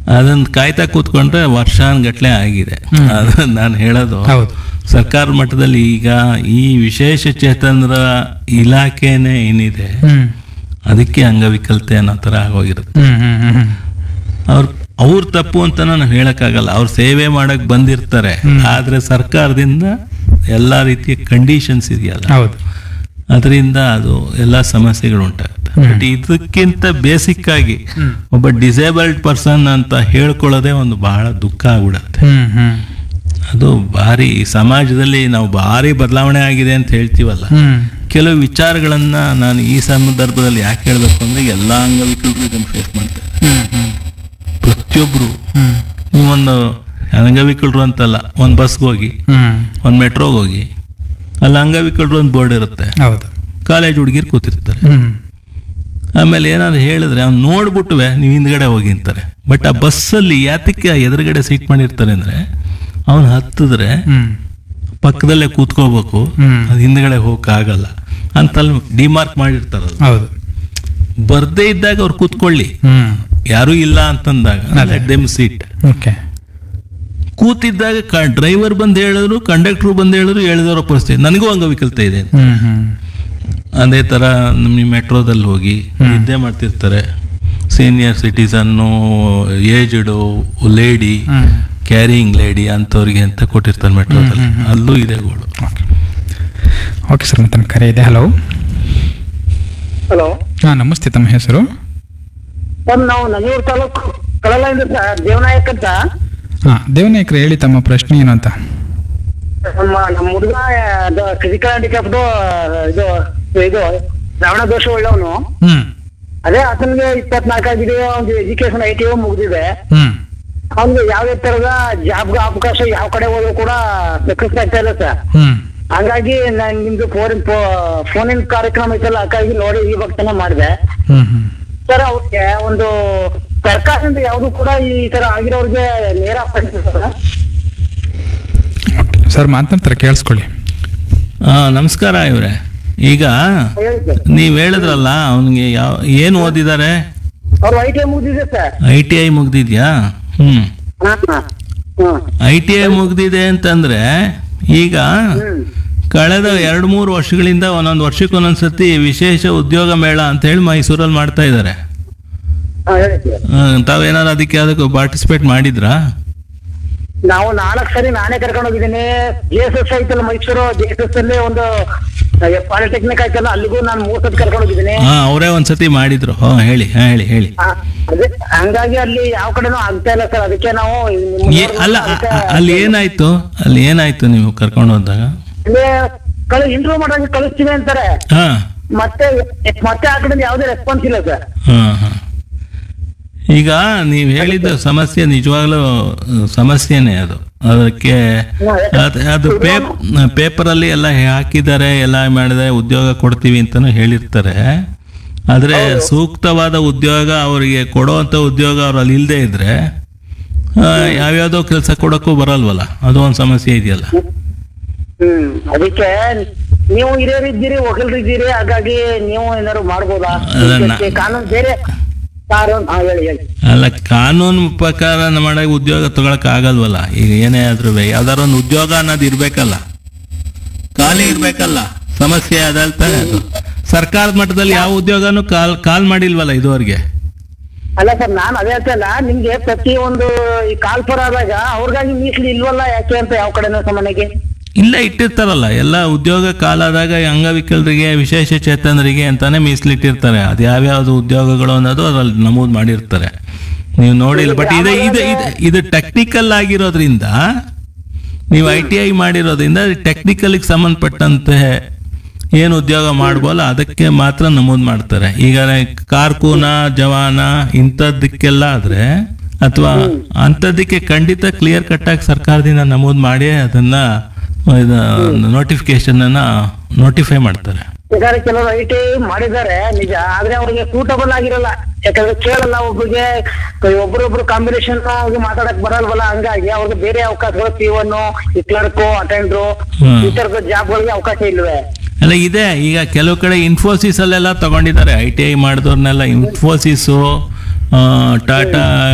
ಅದನ್ನ ಕಾಯ್ತಾ ಕೂತ್ಕೊಂಡ್ರೆ ವರ್ಷಾನ್ಗಟ್ಲೆ ಆಗಿದೆ ಅದು ನಾನು ಹೇಳೋದು ಹೌದು ಸರ್ಕಾರ ಮಟ್ಟದಲ್ಲಿ ಈಗ ಈ ವಿಶೇಷ ಚೇತನರ ಇಲಾಖೆನೇ ಏನಿದೆ ಹ್ಮ್ ಅದಕ್ಕೆ ಅಂಗವಿಕಲತೆ ಅನ್ನೋ ಥರ ಆಗೋಗಿರುತ್ತೆ ಹ್ಮ್ ಹ್ಮ್ ಹ್ಮ್ ಹ್ಮ್ ಅವ್ರ ಅವ್ರ ತಪ್ಪು ಅಂತ ನಾನು ಹೇಳಕ್ಕಾಗಲ್ಲ ಅವ್ರು ಸೇವೆ ಮಾಡಕ್ ಬಂದಿರ್ತಾರೆ ಆದ್ರೆ ಸರ್ಕಾರದಿಂದ ಎಲ್ಲಾ ರೀತಿಯ ಕಂಡೀಷನ್ಸ್ ಇದೆಯಲ್ಲ ಹೌದು ಅದರಿಂದ ಅದು ಎಲ್ಲ ಸಮಸ್ಯೆಗಳು ಉಂಟಾಗುತ್ತೆ ಬಟ್ ಇದಕ್ಕಿಂತ ಬೇಸಿಕ್ ಆಗಿ ಒಬ್ಬ ಡಿಸೇಬಲ್ಡ್ ಪರ್ಸನ್ ಅಂತ ಹೇಳ್ಕೊಳ್ಳೋದೇ ಒಂದು ಬಹಳ ದುಃಖ ಆಗ್ಬಿಡತ್ತೆ ಹ್ಮ್ ಹ್ಮ್ ಅದು ಭಾರಿ ಸಮಾಜದಲ್ಲಿ ನಾವು ಭಾರಿ ಬದಲಾವಣೆ ಆಗಿದೆ ಅಂತ ಹೇಳ್ತೀವಲ್ಲ ಹ್ಮ್ ಕೆಲವು ವಿಚಾರಗಳನ್ನ ನಾನು ಈ ಸಂದರ್ಭದಲ್ಲಿ ಯಾಕೆ ಹೇಳ್ಬೇಕು ಅಂದ್ರೆ ಎಲ್ಲಾ ಅಂಗವಿಕಲರು ಇದನ್ನು ಫೇಸ್ ಮಾಡ್ತಾರೆ ಹ್ಮ್ ಹ್ಮ್ ಪ್ರತಿಯೊಬ್ರು ಹ್ಮ್ ನೀವೊಂದು ಅಂಗವಿಕಲರು ಅಂತಲ್ಲ ಒಂದು ಬಸ್ಗೆ ಹೋಗಿ ಹ್ಮ್ ಒಂದು ಮೆಟ್ರೋಗೆ ಹೋಗಿ ಅಲ್ಲಿ ಅಂಗವಿಕಲರು ಒಂದು ಬೋರ್ಡ್ ಇರುತ್ತೆ ಹೌದು ಕಾಲೇಜ್ ಹುಡುಗಿರು ಕೂತಿರ್ತಾರೆ ಹ್ಮ್ ಆಮೇಲೆ ಏನಾದ್ರು ಹೇಳಿದ್ರೆ ಅವ್ನು ನೋಡ್ಬಿಟ್ಟುವೆ ನೀವು ಹಿಂದ್ಗಡೆ ಹೋಗಿ ಅಂತಾರೆ ಬಟ್ ಆ ಬಸ್ಸಲ್ಲಿ ಯಾತಕ್ಕೆ ಎದುರುಗಡೆ ಸೀಟ್ ಮಾಡಿರ್ತಾರೆ ಅಂದ್ರೆ ಅವನು ಹತ್ತಿದ್ರೆ ಹ್ಮ್ ಪಕ್ಕದಲ್ಲೇ ಕೂತ್ಕೋಬೇಕು ಹ್ಮ್ ಅದು ಹಿಂದ್ಗಡೆ ಹೋಗಕ್ಕಾಗಲ್ಲ ಅಂತಲ್ಲಿ ಡಿಮಾರ್ಕ್ ಮಾಡಿರ್ತಾರಲ್ಲ ಹೌದು ಬರ್ದೇ ಇದ್ದಾಗ ಅವ್ರು ಕೂತ್ಕೊಳ್ಳಿ ಹ್ಮ್ ಯಾರೂ ಇಲ್ಲ ಅಂತಂದಾಗ ಲೆಟ್ ದೆಮ್ ಸೀಟ್ ಓಕೆ ಕೂತಿದ್ದಾಗ ಡ್ರೈವರ್ ಬಂದು ಹೇಳಿದ್ರು ಕಂಡಕ್ಟ್ರು ಬಂದು ಹೇಳಿದ್ರು ಹೇಳಿದವರ ಪರಿಸ್ಥಿತಿ ನನಗೂ ಅಂಗವಿಕಲತೆ ಇದೆ ಹ್ಮ್ ಹ್ಮ್ ಅದೇ ಥರ ನಿಮ್ಮ ಮೆಟ್ರೋದಲ್ಲಿ ಹೋಗಿ ನಿದ್ದೆ ಮಾಡ್ತಿರ್ತಾರೆ senior citizen aged lady hmm carrying lady ಅಂಥವ್ರಿಗೆ ಅಂತ ಕೊಟ್ಟಿರ್ತಾರೆ ಮೆಟ್ರೋದಲ್ಲಿ ಅಲ್ಲೂ ಇದೆ ಗೋಳು ಓಕೆ ಓಕೆ ಸರ್ ಮತ್ತೆ ಕರೆ ಇದೆ ಹಲೋ ಹಲೋ ಹಾಂ ನಮಸ್ತೆ ತಮ್ಮ ಹೆಸರು ಸರ್ ನಾವು ನಂಜೂರು ತಾಲೂಕು ಕಳಲಿಂದ ಸರ್ ದೇವನಾಯಕ್ ಅಂತ ಹಾಂ ದೇವನಾಯಕರು ಹೇಳಿ ತಮ್ಮ ಪ್ರಶ್ನೆ ಏನು ಅಂತ ನಮ್ಮ ನಮ್ಮ ಹುಡುಗ ಫಿಸಿಕಲ್ ಹ್ಯಾಂಡಿಕ್ಯಾಪ್ದು ಇದು ಇದು ಶ್ರವಣ ದೋಷ ಉಳ್ಳವನು ಹ್ಞೂ ಅದೇ ಆತನಿಗೆ ಇಪ್ಪತ್ನಾಲ್ಕು ಆಗಿದೆ ಒಂದು ಎಜುಕೇಶನ್ ಐ ಟಿ ಮುಗಿದಿದೆ ಹ್ಞೂ ಅವ್ನಿಗೆ ಯಾವುದೇ ತರದ ಜಾಬ್ಗೆ ಅವಕಾಶ ಯಾವ ಕಡೆ ಹೋದ್ರು ಕೂಡ ಸಕ್ಸಸ್ ಆಗ್ತಾ ಇಲ್ಲ ಸರ್ ಹ್ಞೂ ಹಂಗಾಗಿ ನಾನು ನಿಮ್ದು ಫೋನ್ ಫೋನಿನ ಕಾರ್ಯಕ್ರಮ ಐತಲ್ಲ ಹಾಗಾಗಿ ನೋಡಿ ಈ ಭಕ್ತನ ಮಾಡಿದೆ ಹ್ಞೂ ಹ್ಞೂ ಸರ್ ಅವ್ರಿಗೆ ಒಂದು ಸರ್ಕಾರದಿಂದ ಯಾವುದು ಕೂಡ ಈ ತರ ಆಗಿರೋರಿಗೆ ನೇರ ಫಂಡ್ ಸರ್ ಓಕೆ ಸರ್ ಮಾತನಾಡ್ತಾರೆ ಕೇಳಿಸ್ಕೊಳ್ಳಿ ಹಾಂ ನಮಸ್ಕಾರ ಇವರೇ ಈಗ ಹೇಳಿ ಸರ್ ನೀವು ಹೇಳಿದ್ರಲ್ಲ ಅವನಿಗೆ ಯಾವ ಏನು ಓದಿದ್ದಾರೆ ಅವ್ರು ಐ ಟಿ ಐ ಮುಗಿದಿದೆ ಸರ್ ಐ ಟಿ ಐ ಮುಗ್ದಿದ್ಯಾ ಹ್ಞೂ ಹಾ ಹಾ ಹ್ಮ್ ಐ ಟಿ ಐ ಮುಗ್ದಿದೆ ಅಂತಂದ್ರೆ ಈಗ ಹ್ಮ್ ಕಳೆದ ಎರಡು ಮೂರು ವರ್ಷಗಳಿಂದ ಒಂದೊಂದು ವರ್ಷಕ್ಕೆ ಒಂದೊಂದು ಸತಿ ವಿಶೇಷ ಉದ್ಯೋಗ ಮೇಳ ಅಂತ ಹೇಳಿ ಮೈಸೂರಲ್ಲಿ ಮಾಡ್ತಾ ಇದ್ದಾರೆ ಹಾ, ಹೇಳಿ ಸರ್ ತಾವೇನಾದ್ರು ಅದಕ್ಕೆ ಅದಕ್ಕೆ ಪಾರ್ಟಿಸಿಪೇಟ್ ಮಾಡಿದ್ರಾ ನಾವು ನಾಲ್ಕು ಸರಿ ನಾನೇ ಕರ್ಕೊಂಡು ಹೋಗಿದ್ದೀನಿ ಜೆ ಎಸ್ ಎಸ್ ಐತಲ್ಲ ಮೈಸೂರು ಜೆ ಎಸ್ ಎಸ್ ಅಲ್ಲಿ ಒಂದು ಪಾಲಿಟೆಕ್ನಿಕ್ ಆಯ್ತಲ್ಲ ಅಲ್ಲಿಗೂ ನಾನು ಮೂರ್ ಸತಿ ಕರ್ಕೊಂಡು ಹೋಗಿದ್ದೀನಿ ಹಾ ಅವರೇ ಒಂದ್ಸತಿ ಮಾಡಿದ್ರು ಹಾ ಹೇಳಿ ಹಾ ಹೇಳಿ ಹೇಳಿ ಆ, ಅದೇ ಹಂಗಾಗಿ ಅಲ್ಲಿ ಯಾವ ಕಡೆನೂ ಆಗ್ತಾ ಇಲ್ಲ ಸರ್ ಅದಕ್ಕೆ ನಾವು ನಿಮ್ಮ ಏ- ಅಲ್ಲ ಅ- ಅ- ಅಲ್ಲಿ ಏನಾಯ್ತು ಅಲ್ಲಿ ಏನಾಯ್ತು ನೀವು ಕರ್ಕೊಂಡು ಹೋದಾಗ ಅಲ್ಲೇ ಕಳಿ ಇಂಟರ್ವ್ಯೂ ಮಾಡೋಕೆ ಕಳಿಸ್ತೀವಿ ಅಂತಾರೆ ಹಾ ಮತ್ತೆ ಮತ್ತೆ ಆ ಕಡೆಯಿಂದ ಯಾವುದೇ ರೆಸ್ಪಾನ್ಸ್ ಇಲ್ಲ ಸರ್ ಹಾ ಹಾ ಈಗ ನೀವು ಹೇಳಿದ ಸಮಸ್ಯೆ ನಿಜವಾಗ್ಲೂ ಅಹ್, ಸಮಸ್ಯೆನೇ ಅದು ಅದಕ್ಕೆ ಅದ್- ಅದು ಪೇಪ್ ಪೇಪರಲ್ಲಿ ಎಲ್ಲ ಹಾಕಿದ್ದಾರೆ ಎಲ್ಲ ಮಾಡಿದರೆ ಉದ್ಯೋಗ ಕೊಡ್ತೀವಿ ಅಂತಾನು ಹೇಳಿರ್ತಾರೆ ಆದರೆ ಸೂಕ್ತವಾದ ಉದ್ಯೋಗ ಅವರಿಗೆ ಕೊಡೋವಂಥ ಉದ್ಯೋಗ ಅವ್ರು ಅಲ್ಲಿ ಇಲ್ಲದೆ ಇದ್ರೆ ಆ, ಯಾವ್ಯಾವ್ದೋ ಕೆಲಸ ಕೊಡೋಕ್ಕೂ ಬರಲ್ವಲ್ಲ ಅದು ಒಂದು ಸಮಸ್ಯೆ ಇದೆಯಲ್ಲ ಹ್ಮ್ ಅದಕ್ಕೆ ನೀವು ಹಿರಿಯರಿದ್ದೀರಿ ವಕೀಲರಿದ್ದೀರಿ ಹಾಗಾಗಿ ನೀವು ಏನಾದ್ರು ಮಾಡ್ಬೋದಾ ಅದನ್ನ- ಇದಕ್ಕೆ ಕಾನೂನು ಬೇರೆ ಕಾನೂನು ಹಾ ಹೇಳಿ ಹೇಳಿ ಅಲ್ಲ ಕಾನೂನು ಪ್ರಕಾರ ಮಾಡಾಗ ಉದ್ಯೋಗ ತಗೊಳಕ್ ಆಗಲ್ವಲ್ಲ ಈಗ ಏನೇ ಆದ್ರೂ ಯಾವ್ದಾರ ಒಂದು ಉದ್ಯೋಗ ಅನ್ನೋದು ಇರ್ಬೇಕಲ್ಲ ಖಾಲಿ ಇರ್ಬೇಕಲ್ಲ ಸಮಸ್ಯೆ ಅದಲ್ತಾನೆ ಅದು ಸರ್ಕಾರದ ಮಟ್ಟದಲ್ಲಿ ಯಾವ ಉದ್ಯೋಗನೂ ಕಾಲ್ ಕಾಲ್ ಮಾಡಿಲ್ವಲ್ಲ ಇದುವರೆಗೆ ಅಲ್ಲ ಸರ್ ನಾನು ಅದೇ ಹೇಳ್ತಲ್ಲ ನಿಮ್ಗೆ ಪ್ರತಿ ಒಂದು ಈ ಕಾಲ್ಪುರ ಆದಾಗ ಅವ್ರಿಗಾಗಿ ಮೀಸಲು ಇಲ್ವಲ್ಲ ಯಾಕೆ ಅಂತ ಯಾವ ಕಡೆನೂ ಸಾಮಾನ್ಯಗೆ ಇಲ್ಲ ಇಟ್ಟಿರ್ತಾರಲ್ಲ ಎಲ್ಲ ಉದ್ಯೋಗ ಕಾಲಾದಾಗ ಈ ಅಂಗವಿಕಲರಿಗೆ ವಿಶೇಷ ಚೇತನರಿಗೆ ಅಂತಾನೆ ಮೀಸಲಿಟ್ಟಿರ್ತಾರೆ ಅದು ಯಾವ್ಯಾವ್ದು ಉದ್ಯೋಗಗಳು ಅನ್ನೋದು ಅದ್ರಲ್ಲಿ ನಮೂದು ಮಾಡಿರ್ತಾರೆ ನೀವು ನೋಡಿಲ್ಲ ಬಟ್ ಇದು ಇದು ಇದು ಇದು ಟೆಕ್ನಿಕಲ್ ಆಗಿರೋದ್ರಿಂದ ನೀವು ಐ ಟಿ ಐ ಮಾಡಿರೋದ್ರಿಂದ ಟೆಕ್ನಿಕಲ್ಗೆ ಸಂಬಂಧಪಟ್ಟಂತೆ ಏನು ಉದ್ಯೋಗ ಮಾಡ್ಬೋಲ್ಲ ಅದಕ್ಕೆ ಮಾತ್ರ ನಮೂದು ಮಾಡ್ತಾರೆ ಈಗ ಕಾರ್ಕೂನ ಜವಾನ ಇಂಥದ್ದಕ್ಕೆಲ್ಲ ಆದ್ರೆ ಅಥವಾ ಅಂಥದ್ದಕ್ಕೆ ಖಂಡಿತ ಕ್ಲಿಯರ್ ಕಟ್ ಆಗಿ ಸರ್ಕಾರದಿಂದ ನಮೂದು ಮಾಡಿ ಅದನ್ನ ನೋಟಿಫಿಕೇಶನ್ ಅನ್ನ ನೋಟಿಫೈ ಮಾಡ್ತಾರೆ ಬೇಕಾದ್ರೆ ಕೆಲವರು ಐ ಟಿ ಮಾಡಿದ್ದಾರೆ ನಿಜ ಆದ್ರೆ ಅವ್ರಿಗೆ ಸೂಟಬಲ್ ಆಗಿರಲ್ಲ ಯಾಕಂದ್ರೆ ಕೇಳಲ್ಲ ಒಬ್ಬರಿಗೆ ಒಬ್ರೊಬ್ರು ಕಾಂಬಿನೇಷನ್ ಮಾತಾಡಕ್ ಬರಲ್ವಲ್ಲ ಹಂಗಾಗಿ ಅವ್ರಿಗೆ ಬೇರೆ ಅವಕಾಶಗಳು ಪಿ ಒನ್ ಈ ಕ್ಲರ್ಕು ಅಟೆಂಡ್ರು ಹ್ಮ್. ಈ ತರದ ಜಾಬ್ಗಳಿಗೆ ಅವಕಾಶ ಇಲ್ವೇ ಅಲ್ಲ ಇದೆ ಈಗ ಕೆಲವು ಕಡೆ ಇನ್ಫೋಸಿಸ್ ಅಲ್ಲೆಲ್ಲ ತಗೊಂಡಿದ್ದಾರೆ ಐ ಟಿ ಐ ಮಾಡಿದವ್ರನ್ನೆಲ್ಲ ಇನ್ಫೋಸಿಸು ಟಾಟಾ